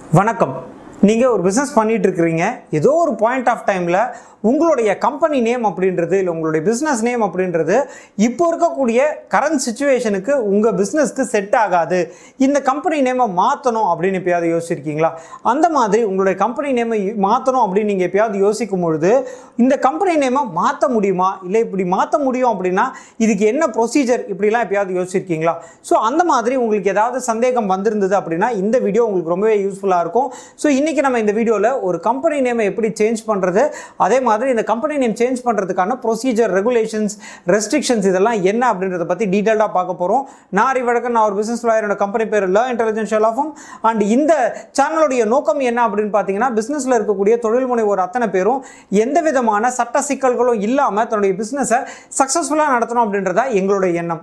வணக்கம் நீங்கள் ஒரு பிஸ்னஸ் பண்ணிட்டு இருக்கிறீங்க ஏதோ ஒரு பாயிண்ட் ஆஃப் டைமில் உங்களுடைய கம்பெனி நேம் அப்படின்றது இல்லை உங்களுடைய பிஸ்னஸ் நேம் அப்படின்றது இப்போ இருக்கக்கூடிய கரண்ட் சுச்சுவேஷனுக்கு உங்கள் பிஸ்னஸ்க்கு செட் ஆகாது இந்த கம்பெனி நேமை மாற்றணும் அப்படின்னு எப்பயாவது யோசிச்சிருக்கீங்களா அந்த மாதிரி உங்களுடைய கம்பெனி நேமை மாற்றணும் அப்படின்னு நீங்கள் எப்பயாவது யோசிக்கும் பொழுது இந்த கம்பெனி நேமை மாற்ற முடியுமா இல்லை இப்படி மாற்ற முடியும் அப்படின்னா இதுக்கு என்ன ப்ரொசீஜர் இப்படிலாம் எப்பயாவது யோசிச்சிருக்கீங்களா ஸோ அந்த மாதிரி உங்களுக்கு ஏதாவது சந்தேகம் வந்திருந்தது அப்படின்னா இந்த வீடியோ உங்களுக்கு ரொம்பவே யூஸ்ஃபுல்லாக இருக்கும் ஸோ இன்றைக்கி நம்ம இந்த வீடியோவில் ஒரு கம்பெனி நேமை எப்படி சேஞ்ச் பண்ணுறது அதே மாதிரி இந்த கம்பெனி நேம் சேஞ்ச் பண்ணுறதுக்கான ப்ரொசீஜர் ரெகுலேஷன்ஸ் ரெஸ்ட்ரிக்ஷன்ஸ் இதெல்லாம் என்ன அப்படின்றத பற்றி டீட்டெயிலாக பார்க்க போகிறோம் நான் அறிவழகன் நான் ஒரு பிஸ்னஸ் லாயரோட கம்பெனி பேர் ல இன்டெலிஜென்ஸ் ஷெலாஃபும் அண்ட் இந்த சேனலுடைய நோக்கம் என்ன அப்படின்னு பார்த்தீங்கன்னா பிஸ்னஸில் இருக்கக்கூடிய தொழில் முனைவோர் அத்தனை பேரும் எந்த விதமான சட்ட சிக்கல்களும் இல்லாமல் தன்னுடைய பிஸ்னஸை சக்ஸஸ்ஃபுல்லாக நடத்தணும் அப்படின்றதா எங்களுடைய எண்ணம்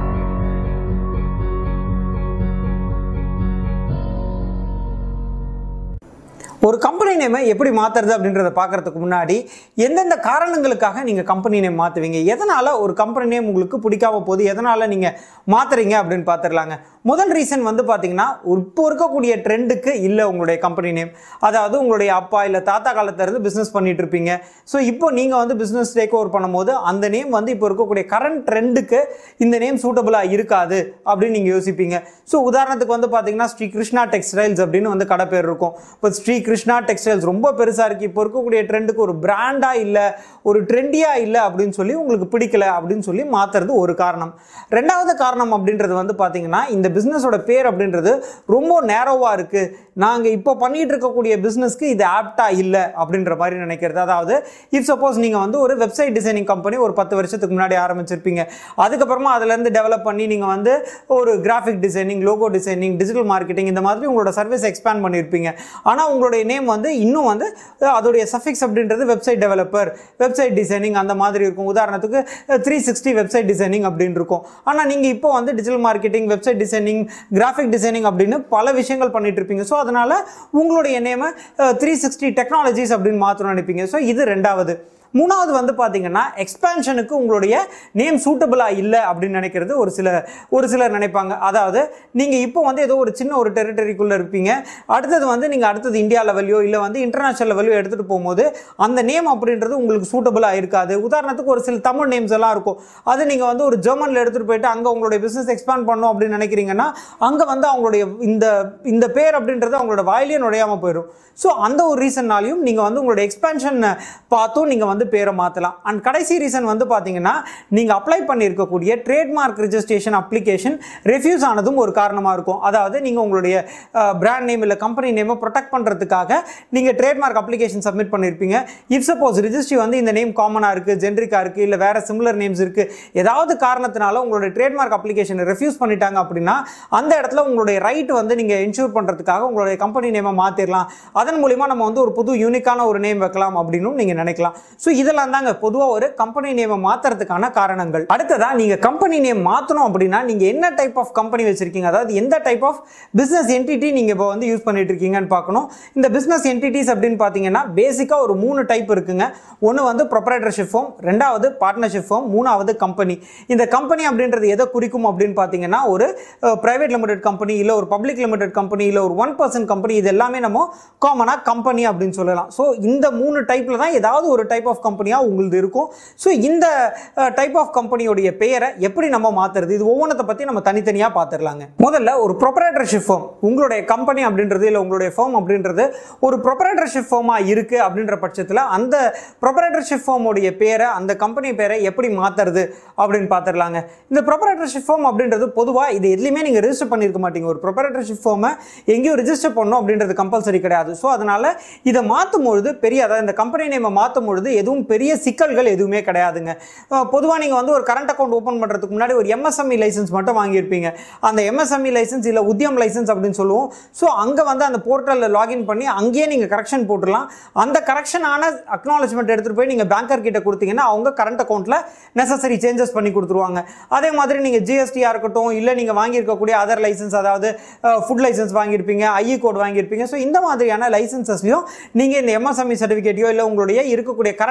ஒரு கம்பெனி நேமை எப்படி மாற்றுறது அப்படின்றத பார்க்கறதுக்கு முன்னாடி எந்தெந்த காரணங்களுக்காக நீங்கள் கம்பெனி நேம் மாற்றுவீங்க எதனால் ஒரு கம்பெனி நேம் உங்களுக்கு பிடிக்காம போகுது எதனால் நீங்கள் மாற்றுறீங்க அப்படின்னு பார்த்துடலாங்க முதல் ரீசன் வந்து பார்த்தீங்கன்னா இப்போ இருக்கக்கூடிய ட்ரெண்டுக்கு இல்லை உங்களுடைய கம்பெனி நேம் அதாவது உங்களுடைய அப்பா இல்லை தாத்தா காலத்திலிருந்து பிஸ்னஸ் பண்ணிட்டு இருப்பீங்க ஸோ இப்போ நீங்கள் வந்து பிஸ்னஸ் டேக் ஓவர் பண்ணும்போது அந்த நேம் வந்து இப்போ இருக்கக்கூடிய கரண்ட் ட்ரெண்டுக்கு இந்த நேம் சூட்டபுளாக இருக்காது அப்படின்னு நீங்கள் யோசிப்பீங்க ஸோ உதாரணத்துக்கு வந்து பார்த்தீங்கன்னா ஸ்ரீ கிருஷ்ணா டெக்ஸ்டைல்ஸ் அப்படின்னு வந்து கடை பேர் இருக்கும் இப்போ ஸ்ரீ கிருஷ்ணா டெக்ஸ்டைல்ஸ் ரொம்ப பெருசாக இருக்குது இப்போ இருக்கக்கூடிய ட்ரெண்டுக்கு ஒரு பிராண்டாக இல்லை ஒரு ட்ரெண்டியாக இல்லை அப்படின்னு சொல்லி உங்களுக்கு பிடிக்கல அப்படின்னு சொல்லி மாற்றுறது ஒரு காரணம் ரெண்டாவது காரணம் அப்படின்றது வந்து பார்த்தீங்கன்னா இந்த பிஸ்னஸோட பேர் அப்படின்றது ரொம்ப நேரோவாக இருக்குது நாங்கள் இப்போ பண்ணிட்டு இருக்கக்கூடிய பிஸ்னஸ்க்கு இது ஆப்டாக இல்லை அப்படின்ற மாதிரி நினைக்கிறது அதாவது இஃப் சப்போஸ் நீங்கள் வந்து ஒரு வெப்சைட் டிசைனிங் கம்பெனி ஒரு பத்து வருஷத்துக்கு முன்னாடி ஆரம்பிச்சிருப்பீங்க அதுக்கப்புறமா அதுலேருந்து டெவலப் பண்ணி நீங்கள் வந்து ஒரு graphic designing logo designing digital marketing இந்த மாதிரி உங்களோட சர்வீஸ் எக்ஸ்பேண்ட் பண்ணியிருப்பீங்க ஆனால் உங்களுடைய நேம் வந்து இன்னும் வந்து அஹ், அதோடைய சஃபிக்ஸ் அப்படின்றது வெப்சைட் டெவலப்பர் வெப்சைட் டிசைனிங் அந்த மாதிரி இருக்கும் உதாரணத்துக்கு த்ரீ சிக்ஸ்டி வெப்சைட் டிசைனிங் அப்படின்னு இருக்கும் ஆனால் நீங்கள் இப்போ வந்து digital marketing website designing graphic designing அப்படின்னு பல விஷயங்கள் பண்ணிட்டு இருப்பீங்க ஸோ அதனால் உங்களுடைய நேமை த்ரீ சிக்ஸ்டி டெக்னாலஜிஸ் அப்படின்னு மாற்றணும்னு நினைப்பீங்க ஸோ இது ரெண்டாவது மூணாவது வந்து பார்த்தீங்கன்னா எக்ஸ்பேன்ஷனுக்கு உங்களுடைய நேம் சூட்டபிளாக இல்லை அப்படின்னு நினைக்கிறது ஒரு சில ஒரு சிலர் நினைப்பாங்க அதாவது நீங்கள் இப்போ வந்து ஏதோ ஒரு சின்ன ஒரு டெரிட்டரிக்குள்ளே இருப்பீங்க அடுத்தது வந்து நீங்கள் அடுத்தது இந்தியா லெவலையோ இல்லை வந்து இன்டர்நேஷனல் லெவலையோ எடுத்துகிட்டு போகும்போது அந்த நேம் அப்படின்றது உங்களுக்கு சூட்டபிளாக இருக்காது உதாரணத்துக்கு ஒரு சில தமிழ் நேம்ஸ் எல்லாம் இருக்கும் அது நீங்கள் வந்து ஒரு ஜெர்மனில் எடுத்துகிட்டு போயிட்டு அங்கே உங்களுடைய பிஸ்னஸ் எக்ஸ்பேண்ட் பண்ணணும் அப்படின்னு நினைக்கிறீங்கன்னா அங்கே வந்து அவங்களுடைய இந்த இந்த பேர் அப்படின்றது அவங்களோட வாயிலே நுழையாமல் போயிடும் ஸோ அந்த ஒரு ரீசன்னாலையும் நீங்கள் வந்து உங்களோட எக்ஸ்பேன்ஷன் பார்த்தும் நீங்கள் வந்து பேரை மாற்றலாம் அண்ட் கடைசி ரீசன் வந்து பார்த்தீங்கன்னா நீங்கள் அப்ளை பண்ணியிருக்கக்கூடிய ட்ரேட்மார்க் ரிஜிஸ்ட்ரேஷன் அப்ளிகேஷன் ரெஃப்யூஸ் ஆனதும் ஒரு காரணமாக இருக்கும் அதாவது நீங்கள் உங்களுடைய பிராண்ட் நேம் இல்லை கம்பெனி நேமை ப்ரொடெக்ட் பண்ணுறதுக்காக நீங்கள் ட்ரேட்மார்க் அப்ளிகேஷன் சப்மிட் பண்ணியிருப்பீங்க இஃப் சப்போஸ் ரிஜிஸ்ட்ரி வந்து இந்த நேம் காமனாக இருக்குது ஜென்ரிக்காக இருக்குது இல்லை வேறு சிமிலர் நேம்ஸ் இருக்குது ஏதாவது காரணத்தினால உங்களுடைய ட்ரேட்மார்க் அப்ளிகேஷனை ரெஃப்யூஸ் பண்ணிட்டாங்க அப்படின்னா அந்த இடத்துல உங்களுடைய ரைட் வந்து நீங்கள் இன்சூர் பண்ணுறதுக்காக உங்களுடைய கம்பெனி நேமை மாற்றிடலாம் அதன் மூலிமா நம்ம வந்து ஒரு புது யூனிக்கான ஒரு நேம் வைக்கலாம் அப்படின்னு நீங்கள் நினைக்கலாம் ஸோ இதெல்லாம் தாங்க பொதுவாக ஒரு கம்பெனி நேமை மாற்றுறதுக்கான காரணங்கள் அடுத்ததா நீங்கள் கம்பெனி நேம் மாற்றணும் அப்படின்னா நீங்கள் என்ன டைப் ஆஃப் கம்பெனி வச்சிருக்கீங்க அதாவது எந்த டைப் ஆஃப் பிஸ்னஸ் என்டிட்டி நீங்கள் இப்போ வந்து யூஸ் பண்ணிட்டு இருக்கீங்கன்னு பார்க்கணும் இந்த பிஸ்னஸ் என்டிட்டிஸ் அப்படின்னு பார்த்தீங்கன்னா பேசிக்காக ஒரு மூணு டைப் இருக்குங்க ஒன்று வந்து ப்ரொப்ரேட்டர்ஷிப் ஃபார்ம் ரெண்டாவது பார்ட்னர்ஷிப் ஃபார்ம் மூணாவது கம்பெனி இந்த கம்பெனி அப்படின்றது எதை குறிக்கும் அப்படின்னு பார்த்தீங்கன்னா ஒரு பிரைவேட் லிமிடெட் கம்பெனி இல்லை ஒரு பப்ளிக் லிமிடெட் கம்பெனி இல்லை ஒரு ஒன் பர்சன்ட் கம்பெனி இது எல்லாமே நம்ம காமனாக கம்பெனி அப்படின்னு சொல்லலாம் ஸோ இந்த மூணு டைப்பில் தான் ஏதாவது ஒரு டைப் ஆஃப் கம்பெனியாக உங்களுது இருக்கும் ஸோ இந்த டைப் ஆஃப் கம்பெனியோடைய பெயரை எப்படி நம்ம மாற்றுறது இது ஒவ்வொன்றத்தை பற்றி நம்ம தனித்தனியாக பார்த்துடலாங்க முதல்ல ஒரு ப்ரொப்ரேட்டர்ஷிப் ஃபார்ம் உங்களுடைய கம்பெனி அப்படின்றது இல்லை உங்களுடைய ஃபார்ம் அப்படின்றது ஒரு ப்ரொப்ரேட்டர்ஷிப் ஃபார்மாக இருக்குது அப்படின்ற பட்சத்தில் அந்த ப்ரொப்ரேட்டர்ஷிப் ஃபார்முடைய பேரை அந்த கம்பெனி பேரை எப்படி மாற்றுறது அப்படின்னு பார்த்துடலாங்க இந்த ப்ரொப்ரேட்டர்ஷிப் ஃபார்ம் அப்படின்றது பொதுவாக இது எதுலையுமே நீங்கள் ரெஜிஸ்டர் பண்ணியிருக்க மாட்டீங்க ஒரு ப்ரொப்ரேட்டர்ஷிப் ஃபார்மை எங்கேயும் ரெஜிஸ்டர் பண்ணணும் அப்படின்றது கம்பல்சரி கிடையாது ஸோ அதனால் இதை மாற்றும் பொழுது பெரிய அதாவது இந்த கம்பெனி நேமை மாற்றும் பொழுது எதுவும் பெரிய சிக்கல்கள் எதுவுமே கிடையாதுங்க பொதுவாக நீங்கள் வந்து ஒரு கரண்ட் அக்கௌண்ட் ஓப்பன் பண்ணுறதுக்கு முன்னாடி ஒரு எம்எஸ்எம்இ லைசன்ஸ் மட்டும் வாங்கியிருப்பீங்க அந்த எம்எஸ்எம்இ லைசன்ஸ் இல்லை உத்தியம் லைசன்ஸ் அப்படின்னு சொல்லுவோம் ஸோ அங்கே வந்து அந்த போர்ட்டலில் லாகின் பண்ணி அங்கேயே நீங்கள் கரெக்ஷன் போட்டுடலாம் அந்த கரெக்ஷனான அக்னாலஜ்மெண்ட் எடுத்துகிட்டு போய் நீங்கள் பேங்கர் கிட்ட கொடுத்தீங்கன்னா அவங்க கரண்ட் அக்கௌண்ட்டில் நெசசரி சேஞ்சஸ் பண்ணி கொடுத்துருவாங்க அதே மாதிரி நீங்கள் ஜிஎஸ்டியாக இருக்கட்டும் இல்லை நீங்கள் வாங்கியிருக்கக்கூடிய அதர் லைசன்ஸ் அதாவது ஃபுட் லைசன்ஸ் வாங்கியிருப்பீங்க ஐஇ கோட் வாங்கியிருப்பீங்க ஸோ இந்த மாதிரியான லைசன்சஸ்லையும் நீங்கள் இந்த எம்எஸ்எம்இ சர்டிஃபிகேட்டையோ இல்லை உங்களுடைய இருக்கக்கூடிய கரண்ட்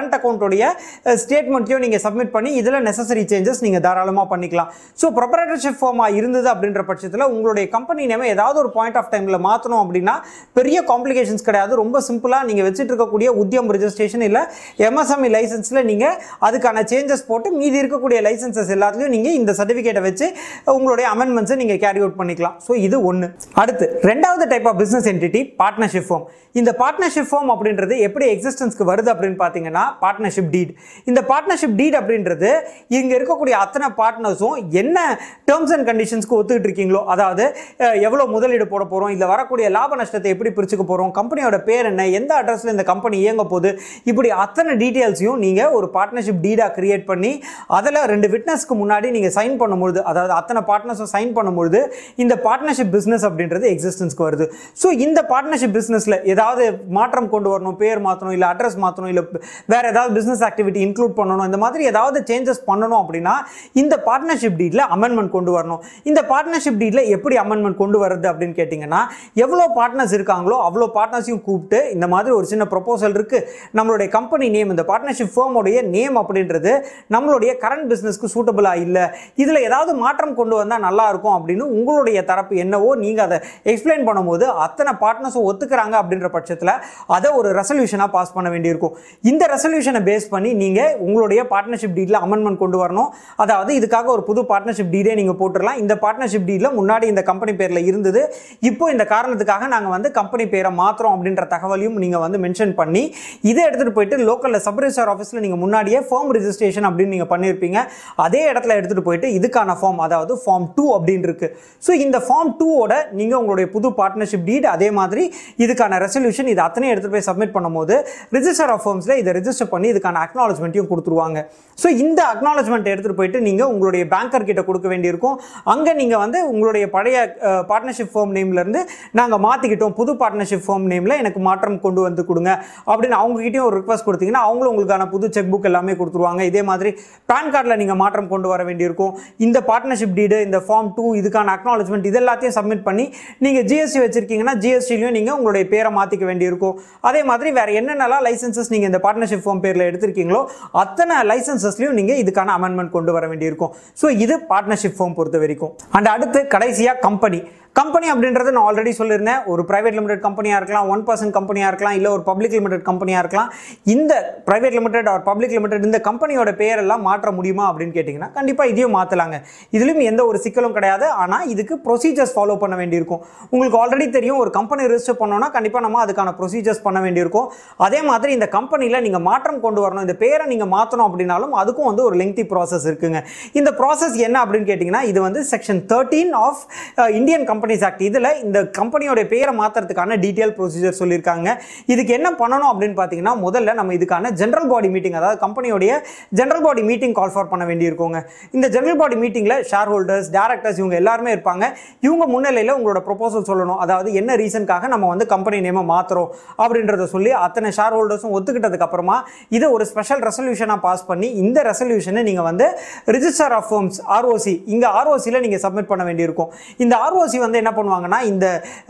கரண்ட் அக்கௌண்ட்டுடைய ஸ்டேட்மெண்ட்டையும் நீங்கள் சப்மிட் பண்ணி இதில் நெசசரி சேஞ்சஸ் நீங்கள் தாராளமாக பண்ணிக்கலாம் ஸோ ப்ரொப்பரேட்டர்ஷிப் ஃபார்மாக இருந்தது அப்படின்ற பட்சத்தில் உங்களுடைய கம்பெனி நேமை ஏதாவது ஒரு பாயிண்ட் ஆஃப் டைமில் மாற்றணும் அப்படின்னா பெரிய காம்ப்ளிகேஷன்ஸ் கிடையாது ரொம்ப சிம்பிளாக நீங்கள் வச்சுட்டு இருக்கக்கூடிய உத்தியம் ரெஜிஸ்ட்ரேஷன் இல்லை எம்எஸ்எம்இ லைசன்ஸில் நீங்கள் அதுக்கான சேஞ்சஸ் போட்டு மீதி இருக்கக்கூடிய லைசன்சஸ் எல்லாத்துலையும் நீங்கள் இந்த சர்டிஃபிகேட்டை வச்சு உங்களுடைய அமெண்ட்மெண்ட்ஸை நீங்கள் கேரி அவுட் பண்ணிக்கலாம் ஸோ இது ஒன்று அடுத்து ரெண்டாவது type of business entity partnership firm இந்த பார்ட்னர்ஷிப் ஃபார்ம் அப்படின்றது எப்படி எக்ஸிஸ்டன்ஸ்க்கு வருது அப்படின்னு பார்த்தீங்கன்னா பார்ட்னர்ஷிப் டீட் இந்த பார்ட்னர்ஷிப் டீட் அப்படின்றது இங்கே இருக்கக்கூடிய அத்தனை பார்ட்னர்ஸும் என்ன டேர்ம்ஸ் அண்ட் கண்டிஷன்ஸ்க்கு ஒத்துக்கிட்டு இருக்கீங்களோ அதாவது அஹ், எவ்வளோ முதலீடு போட போகிறோம் இல்லை வரக்கூடிய லாப நஷ்டத்தை எப்படி பிரிச்சுக்க போகிறோம் கம்பெனியோட பேர் என்ன எந்த அட்ரஸில் இந்த கம்பெனி இயங்க போகுது இப்படி அத்தனை டீட்டெயில்ஸையும் நீங்கள் ஒரு பார்ட்னர்ஷிப் டீடாக கிரியேட் பண்ணி அதில் ரெண்டு விட்னஸ்க்கு முன்னாடி நீங்கள் சைன் பண்ணும்பொழுது அதாவது அத்தனை பார்ட்னர்ஸும் சைன் பண்ணும்பொழுது இந்த பார்ட்னர்ஷிப் பிஸ்னஸ் அப்படின்றது எக்ஸிஸ்டன்ஸ்க்கு வருது ஸோ இந்த பார்ட்னர்ஷிப் பிஸ்னஸில் ஏதாவது மாற்றம் கொண்டு வரணும் பேர் மாற்றணும் இல்லை அட்ரஸ் மாற்றணும் இல்லை வேற ஏதாவது பிஸ்னஸ் ஆக்டிவிட்டி இன்க்ளூட் பண்ணணும் இந்த மாதிரி ஏதாவது சேஞ்சஸ் பண்ணணும் அப்படின்னா இந்த பார்ட்னர்ஷிப் டீடில் அமெண்ட்மெண்ட் கொண்டு வரணும் இந்த பார்ட்னர்ஷிப் டீடில் எப்படி அமெண்ட்மெண்ட் கொண்டு வரது அப்படின்னு கேட்டிங்கன்னா எவ்வளோ பார்ட்னர்ஸ் இருக்காங்களோ அவ்வளோ பார்ட்னர்ஸையும் கூப்பிட்டு இந்த மாதிரி ஒரு சின்ன ப்ரொபோசல் இருக்குது நம்மளுடைய கம்பெனி நேம் இந்த பார்ட்னர்ஷிப் ஃபேமோடைய நேம் அப்படின்றது நம்மளுடைய கரண்ட் பிஸ்னஸ்க்கு சூட்டபுளாக இல்லை இதில் ஏதாவது மாற்றம் கொண்டு வந்தால் நல்லா இருக்கும் அப்படின்னு உங்களுடைய தரப்பு என்னவோ நீங்கள் அதை எக்ஸ்பிளைன் பண்ணும்போது அத்தனை பார்ட்னர்ஸும் ஒத்துக்கிறாங்க அப்படின்ற பட்சத்தில் அதை ஒரு ரெசல்யூஷனாக பாஸ் பண்ண வேண்டியிருக்கும் இந்த ரெசல்யூஷனை பேஸ் பண்ணி நீங்கள் உங்களுடைய பார்ட்னர்ஷிப் டீடில் அமெண்ட்மெண்ட் கொண்டு வரணும் அதாவது இதுக்காக ஒரு புது பார்ட்னர்ஷிப் டீடே நீங்கள் போட்டுடலாம் இந்த பார்ட்னர்ஷிப் டீடில் முன்னாடி இந்த கம்பெனி பேரில் இருந்தது இப்போ இந்த காரணத்துக்காக நாங்கள் வந்து கம்பெனி பேரை மாற்றுறோம் அப்படின்ற தகவலையும் நீங்கள் வந்து மென்ஷன் பண்ணி இதை எடுத்துகிட்டு போயிட்டு லோக்கலில் சப் ரிஜிஸ்டர் ஆஃபீஸில் நீங்கள் முன்னாடியே ஃபார்ம் ரிஜிஸ்ட்ரேஷன் அப்படின்னு நீங்கள் பண்ணியிருப்பீங்க அதே இடத்துல எடுத்துகிட்டு போயிட்டு இதுக்கான ஃபார்ம் அதாவது ஃபார்ம் டூ அப்படின்னு இருக்கு ஸோ இந்த ஃபார்ம் டூவோட நீங்கள் உங்களுடைய புது பார்ட்னர்ஷிப் டீட் அதே மாதிரி இதுக்கான ரெசல்யூஷன் இது அத்தனையும் எடுத்துகிட்டு போய் சப்மிட் பண்ணும்போது ரிஜிஸ்டர் ஆஃப் ஃபார்ம்ஸில் இதை ரிஜிஸ்டர் பண்ணி இதுக்கான அக்னாலஜ்மெண்ட்டையும் கொடுத்துருவாங்க ஸோ இந்த அக்னாலஜ்மெண்ட் எடுத்துகிட்டு போயிட்டு நீங்கள் உங்களுடைய பேங்கர் கிட்ட கொடுக்க வேண்டியிருக்கும் அங்கே நீங்கள் வந்து உங்களுடைய பழைய பார்ட்னர்ஷிப் ஃபார்ம் நேம்லேருந்து நாங்கள் மாற்றிக்கிட்டோம் புது பார்ட்னர்ஷிப் ஃபார்ம் நேமில் எனக்கு மாற்றம் கொண்டு வந்து கொடுங்க அப்படின்னு அவங்ககிட்டயும் ஒரு ரிக்வஸ்ட் கொடுத்தீங்கன்னா அவங்களும் உங்களுக்கான புது செக் புக் எல்லாமே கொடுத்துருவாங்க இதே மாதிரி பேன் கார்டில் நீங்கள் மாற்றம் கொண்டு வர வேண்டியிருக்கும் இந்த பார்ட்னர்ஷிப் டீடு இந்த ஃபார்ம் டூ இதுக்கான அக்னாலஜ்மெண்ட் இது எல்லாத்தையும் சப்மிட் பண்ணி நீங்கள் ஜிஎஸ்டி வச்சிருக்கீங்கன்னா ஜிஎஸ்டிலையும் நீங்கள் உங்களுடைய பேரை மாற்றிக்க வேண்டியிருக்கும் அதே மாதிரி வேறு என்னென்னலாம் லைசன்சஸ் நீங்கள் இந்த பார்ட்னர்ஷிப் ஃபார்ம் பேரில் எடுத்திருக்கீங்களோ அத்தனை லைசன்சஸ்லையும் நீங்கள் இதுக்கான அமெண்ட்மெண்ட் கொண்டு வர வேண்டியிருக்கும் ஸோ இது பார்ட்னர்ஷிப் ஃபார்ம் பொறுத்த வரைக்கும் அண்ட் அடுத்து கடைசியாக கம்பெனி கம்பெனி அப்படின்றது நான் ஆல்ரெடி சொல்லியிருந்தேன் ஒரு பிரைவேட் லிமிடெட் கம்பெனியாக இருக்கலாம் ஒன் பர்சன்ட் கம்பெனியாக இருக்கலாம் இல்லை ஒரு பப்ளிக் லிமிடெட் கம்பெனியாக இருக்கலாம் இந்த private limited or public limited இந்த கம்பெனியோட பேரெல்லாம் மாற்ற முடியுமா அப்படின்னு கேட்டிங்கன்னா கண்டிப்பாக இதையும் மாற்றலாங்க இதுலையும் எந்த ஒரு சிக்கலும் கிடையாது ஆனால் இதுக்கு ப்ரொசீஜர்ஸ் ஃபாலோ பண்ண வேண்டியிருக்கும் உங்களுக்கு ஆல்ரெடி தெரியும் ஒரு கம்பெனி ரிஜிஸ்டர் பண்ணோன்னா கண்டிப்பாக நம்ம அதுக்கான ப்ரொசீஜர்ஸ் பண்ண வேண்டியிருக்கும் அதே மாதிரி இந்த கம்பெனியில் நீங்கள் மாற்றம் கொண்டு வரணும் இந்த பேரை நீங்கள் மாற்றணும் அப்படின்னாலும் அதுக்கும் வந்து ஒரு லெங்தி ப்ராசஸ் இருக்குங்க இந்த ப்ராசஸ் என்ன அப்படின்னு கேட்டிங்கன்னா இது வந்து section thirteen of Indian companies act இதில் இந்த கம்பெனியோட பேரை மாற்றுறதுக்கான டீட்டெயில் ப்ரொசீஜர் சொல்லியிருக்காங்க இதுக்கு என்ன பண்ணணும் அப்படின்னு பார்த்தீங்கன்னா முதல்ல நம்ம இதுக்கான ஜென்ரல் பாடி மீட்டிங் அதாவது கம்பெனியோடைய general body meeting call for பண்ண வேண்டியிருக்கோங்க இந்த ஜென்ரல் பாடி மீட்டிங்கில் ஷேர் ஹோல்டர்ஸ் டேரக்டர்ஸ் இவங்க எல்லாருமே இருப்பாங்க இவங்க முன்னிலையில் உங்களோட ப்ரொபோசல் சொல்லணும் அதாவது என்ன ரீசனுக்காக நம்ம வந்து கம்பெனி நேமை மாற்றுறோம் அப்படின்றத சொல்லி அத்தனை ஷேர் ஹோல்டர்ஸும் ஒத்துக்கிட்டதுக்கு அப்புறமா இதை ஒரு ஸ்பெஷல் ரெசல்யூஷனாக பாஸ் பண்ணி இந்த ரெசல்யூஷனை நீங்கள் வந்து ரிஜிஸ்டர் ஆஃப் ஃபோம்ஸ் ஆர்ஓசி இங்கே ஆர்ஓசியில் நீங்கள் சப்மிட் பண்ண வேண்டியிருக்கும் இந்த ஆர்ஓசி வந்து என்ன பண்ணுவாங்கன்னா இந்த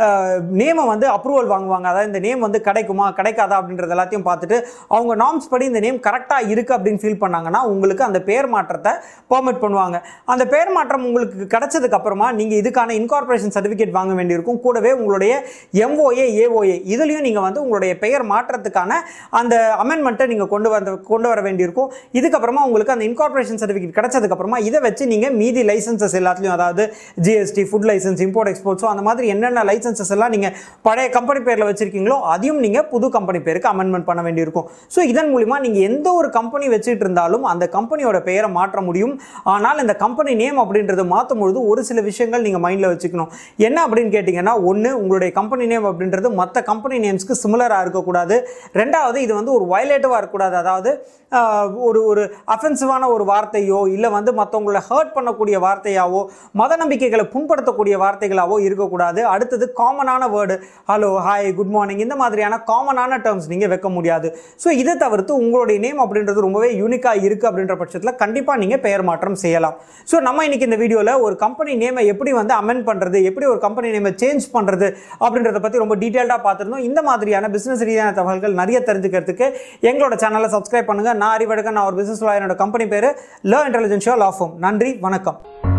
நேமை வந்து அப்ரூவல் வாங்குவாங்க அதாவது இந்த நேம் வந்து கிடைக்குமா கிடைக்காதா அப்படின்றது எல்லாத்தையும் பார்த்துட்டு அவங்க நார்ம்ஸ் படி இந்த நேம் கரெக்டாக இருக்குது அப்படின்னு ஃபீல் பண்ணாங்கன்னா உங்களுக்கு அந்த பேர் மாற்றத்தை பெர்மிட் பண்ணுவாங்க அந்த பேர் மாற்றம் உங்களுக்கு கிடைச்சதுக்கு அப்புறமா நீங்கள் இதுக்கான இன்கார்பரேஷன் சர்டிஃபிகேட் வாங்க வேண்டியிருக்கும் கூடவே உங்களுடைய எம்ஓஏ ஏஓஏ இதுலேயும் நீங்கள் வந்து உங்களுடைய பெயர் மாற்றத்துக்கான அந்த அமெண்ட்மெண்ட்டை நீங்கள் கொண்டு வந்து கொண்டு வர வேண்டியிருக்கும் இதுக்கப்புறமா உங்களுக்கு அந்த இன்கார்பரேஷன் சர்டிஃபிகேட் கிடைச்சதுக்கப்புறமா இதை வச்சு நீங்கள் மீதி லைசன்சஸ் எல்லாத்துலையும் அதாவது ஜிஎஸ்டி ஃபுட் லைசன்ஸ் இம்போர்ட் எக்ஸ்போர்ட்ஸோ அந்த மாதிரி என்னென்ன லைசன்சஸ் எல்லாம் நீங்கள் பழைய கம்பெனி பேரில் வச்சிருக்கீங்களோ அதையும் நீங்கள் புது கம்பெனி பேருக்கு அமெண்ட்மெண்ட் பண்ண வேண்டியிருக்கும் ஸோ இதன் மூலிமா நீங்கள் எந்த ஒரு கம்பெனி வச்சுட்டு இருந்தாலும் அந்த கம்பெனியோட பெயரை மாற்ற முடியும் ஆனால் இந்த கம்பெனி நேம் அப்படின்றத மாற்றும் பொழுது ஒரு சில விஷயங்கள் நீங்கள் மைண்டில் வச்சுக்கணும் என்ன அப்படின்னு கேட்டிங்கன்னா ஒன்று உங்களுடைய கம்பெனி நேம் அப்படின்றது மற்ற கம்பெனி நேம்ஸ்க்கு சிமிலராக இருக்கக்கூடாது ரெண்டாவது இது வந்து ஒரு வயலேட்டிவாக இருக்கக்கூடாது அதாவது ஆஹ், ஒரு ஒரு அஃபென்சிவான ஒரு வார்த்தையோ இல்லை வந்து மற்றவங்கள ஹர்ட் பண்ணக்கூடிய வார்த்தையாவோ மத நம்பிக்கைகளை புண்படுத்தக்கூடிய வார்த்தைகள் வார்த்தைகளாவோ இருக்கக்கூடாது அடுத்தது காமனான word hello hi good morning இந்த மாதிரியான காமனான டேர்ம்ஸ் நீங்கள் வைக்க முடியாது ஸோ இதை தவிர்த்து உங்களுடைய நேம் அப்படின்றது ரொம்பவே யூனிக்காக இருக்குது அப்படின்ற பட்சத்தில் கண்டிப்பாக நீங்கள் பெயர் மாற்றம் செய்யலாம் ஸோ நம்ம இன்னைக்கு இந்த வீடியோவில் ஒரு கம்பெனி நேமை எப்படி வந்து அமெண்ட் பண்ணுறது எப்படி ஒரு கம்பெனி நேமை சேஞ்ச் பண்ணுறது அப்படின்றத பற்றி ரொம்ப டீட்டெயில்டாக பார்த்துருந்தோம் இந்த மாதிரியான பிஸ்னஸ் ரீதியான தகவல்கள் நிறைய தெரிஞ்சுக்கிறதுக்கு எங்களோட சேனலை சப்ஸ்கிரைப் பண்ணுங்கள் நான் அறிவழகன் நான் ஒரு பிஸ்னஸ் என்னோட கம்பெனி பேர் லோ இன்டெலிஜென்ஷியல் லாஃபோம் நன்றி வணக்கம்